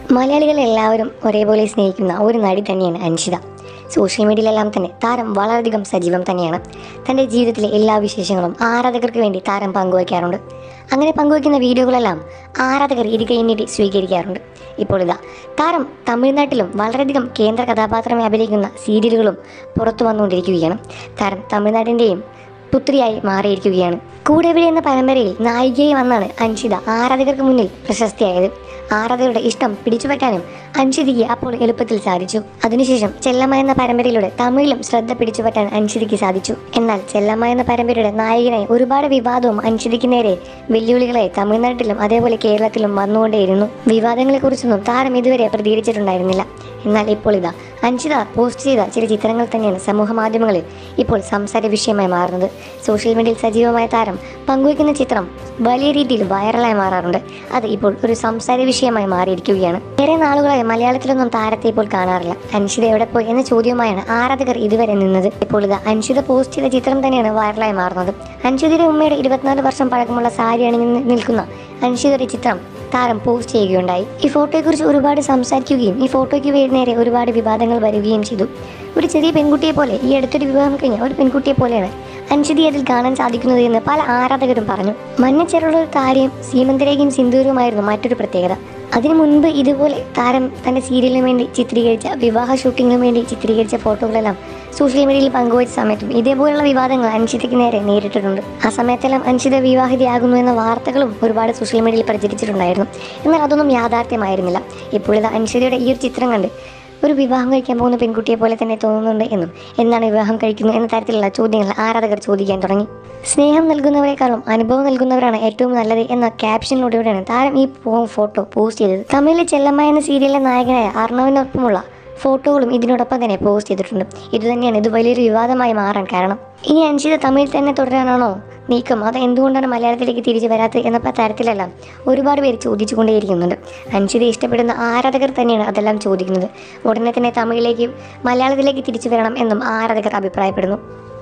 മലയാളികൾ എല്ലാവരും ഒരേപോലെ സ്നേഹിക്കുന്ന ഒരു നടി തന്നെയാണ് അൻഷിത സോഷ്യൽ മീഡിയയിലെല്ലാം തന്നെ താരം വളരെയധികം സജീവം തന്നെയാണ് തൻ്റെ ജീവിതത്തിലെ എല്ലാ വിശേഷങ്ങളും ആരാധകർക്ക് വേണ്ടി താരം പങ്കുവയ്ക്കാറുണ്ട് അങ്ങനെ പങ്കുവയ്ക്കുന്ന വീഡിയോകളെല്ലാം ആരാധകർ ഇരുകൈനീട്ടി സ്വീകരിക്കാറുണ്ട് ഇപ്പോൾ ഇതാ താരം തമിഴ്നാട്ടിലും വളരെയധികം കേന്ദ്ര കഥാപാത്രമായി അഭിനയിക്കുന്ന സീരിയലുകളും പുറത്തു വന്നുകൊണ്ടിരിക്കുകയാണ് താരം തമിഴ്നാടിൻ്റെയും പുത്രിയായി മാറിയിരിക്കുകയാണ് കൂടെവിടെ എന്ന പരമ്പരയിൽ നായികയായി വന്നാണ് അൻഷിത ആരാധകർക്ക് മുന്നിൽ പ്രശസ്തിയായത് ആരാധകരുടെ ഇഷ്ടം പിടിച്ചുപറ്റാനും അൻഷിതയ്ക്ക് അപ്പോൾ എളുപ്പത്തിൽ സാധിച്ചു അതിനുശേഷം ചെല്ലമ്മ എന്ന പരമ്പരയിലൂടെ തമിഴിലും ശ്രദ്ധ പിടിച്ചുപറ്റാൻ അൻഷിതയ്ക്ക് സാധിച്ചു എന്നാൽ ചെല്ലമ്മ എന്ന പരമ്പരയുടെ നായകനായി ഒരുപാട് വിവാദവും അൻഷിതയ്ക്ക് നേരെ വെല്ലുവിളികളായി തമിഴ്നാട്ടിലും അതേപോലെ കേരളത്തിലും വന്നുകൊണ്ടേയിരുന്നു വിവാദങ്ങളെക്കുറിച്ചൊന്നും താരം ഇതുവരെ പ്രതികരിച്ചിട്ടുണ്ടായിരുന്നില്ല എന്നാൽ ഇപ്പോൾ ഇതാ അൻഷിത പോസ്റ്റ് ചെയ്ത ചില ചിത്രങ്ങൾ തന്നെയാണ് സമൂഹ മാധ്യമങ്ങളിൽ ഇപ്പോൾ സംസാര വിഷയമായി മാറുന്നത് സോഷ്യൽ മീഡിയയിൽ സജീവമായ താരം പങ്കുവയ്ക്കുന്ന ചിത്രം വലിയ രീതിയിൽ വൈറലായി മാറാറുണ്ട് അത് ഇപ്പോൾ ഒരു സംസാര വിഷയമായി മാറിയിരിക്കുകയാണ് ഏറെ നാളുകളായി മലയാളത്തിലൊന്നും താരത്തെ ഇപ്പോൾ കാണാറില്ല അൻഷിത എവിടെ പോയി എന്ന ചോദ്യവുമായാണ് ആരാധകർ ഇതുവരെ നിന്നത് ഇപ്പോൾ ഇത് അൻഷിത പോസ്റ്റ് ചെയ്ത ചിത്രം തന്നെയാണ് വൈറലായി മാറുന്നത് അൻഷിതയുടെ ഉമ്മയുടെ ഇരുപത്തിനാല് വർഷം പഴക്കമുള്ള സാരി അണിഞ്ഞ് നിൽക്കുന്ന അൻഷിതയുടെ ചിത്രം താരം പോസ്റ്റ് ചെയ്യുകയുണ്ടായി ഈ ഫോട്ടോയെക്കുറിച്ച് ഒരുപാട് സംസാരിക്കുകയും ഈ ഫോട്ടോയ്ക്ക് വേണ്ടി നേരെ ഒരുപാട് വിവാദങ്ങൾ വരികയും ചെയ്തു ഒരു ചെറിയ പെൺകുട്ടിയെ പോലെ ഈ അടുത്തൊരു വിവാഹം കഴിഞ്ഞ ഒരു പെൺകുട്ടിയെ പോലെയാണ് അൻഷിതി അതിൽ കാണാൻ സാധിക്കുന്നത് എന്ന് പല ആരാധകരും പറഞ്ഞു മഞ്ഞച്ചെറുള്ള താരയും സീമന്തരേഖയും സിന്ദൂരുമായിരുന്നു മറ്റൊരു പ്രത്യേകത അതിനു മുൻപ് ഇതുപോലെ താരം തന്റെ സീരിയലിന് വേണ്ടി ചിത്രീകരിച്ച വിവാഹ ഷൂട്ടിങ്ങിനു വേണ്ടി ചിത്രീകരിച്ച ഫോട്ടോകളെല്ലാം സോഷ്യൽ മീഡിയയിൽ പങ്കുവച്ച സമയത്തും ഇതേപോലുള്ള വിവാദങ്ങൾ അൻഷിതയ്ക്ക് നേരെ നേരിട്ടിട്ടുണ്ട് ആ സമയത്തെല്ലാം അൻഷിത വിവാഹിതയാകുന്നു എന്ന വാർത്തകളും ഒരുപാട് സോഷ്യൽ മീഡിയയിൽ പ്രചരിച്ചിട്ടുണ്ടായിരുന്നു എന്നാൽ അതൊന്നും യാഥാർത്ഥ്യമായിരുന്നില്ല ഇപ്പോൾ ഇത് അൻഷിതയുടെ ഈ ഒരു ചിത്രം കണ്ട് ഒരു വിവാഹം കഴിക്കാൻ പോകുന്ന പെൺകുട്ടിയെ പോലെ തന്നെ തോന്നുന്നുണ്ട് എന്നും എന്നാണ് വിവാഹം കഴിക്കുന്നത് എന്ന തരത്തിലുള്ള ചോദ്യങ്ങൾ ആരാധകർ ചോദിക്കാൻ തുടങ്ങി സ്നേഹം നൽകുന്നവരെക്കാളും അനുഭവം നൽകുന്നവരാണ് ഏറ്റവും നല്ലത് എന്ന ക്യാപ്ഷനിലൂടെയാണ് താരം ഈ ഫോ- ഫോട്ടോ പോസ്റ്റ് ചെയ്തത് തമിഴിലെ ചെല്ലമ്മ എന്ന സീരിയലിലെ നായകനായ അർണവിനൊപ്പമുള്ള ഫോട്ടോകളും ഇതിനോടൊപ്പം തന്നെ പോസ്റ്റ് ചെയ്തിട്ടുണ്ട് ഇതുതന്നെയാണ് ഇത് വലിയൊരു വിവാദമായി മാറാൻ കാരണം ഇനി അൻഷിത തമിഴിൽ തന്നെ തുടരാനാണോ നീക്കം അത് എന്തുകൊണ്ടാണ് മലയാളത്തിലേക്ക് തിരിച്ചു വരാത്തത് എന്ന തരത്തിലെല്ലാം ഒരുപാട് പേര് ചോദിച്ചുകൊണ്ടേയിരിക്കുന്നുണ്ട് അൻഷിത ഇഷ്ടപ്പെടുന്ന ആരാധകർ തന്നെയാണ് അതെല്ലാം ചോദിക്കുന്നത് ഉടനെ തന്നെ തമിഴിലേക്ക് മലയാളത്തിലേക്ക് തിരിച്ചു വരണം എന്നും ആരാധകർ അഭിപ്രായപ്പെടുന്നു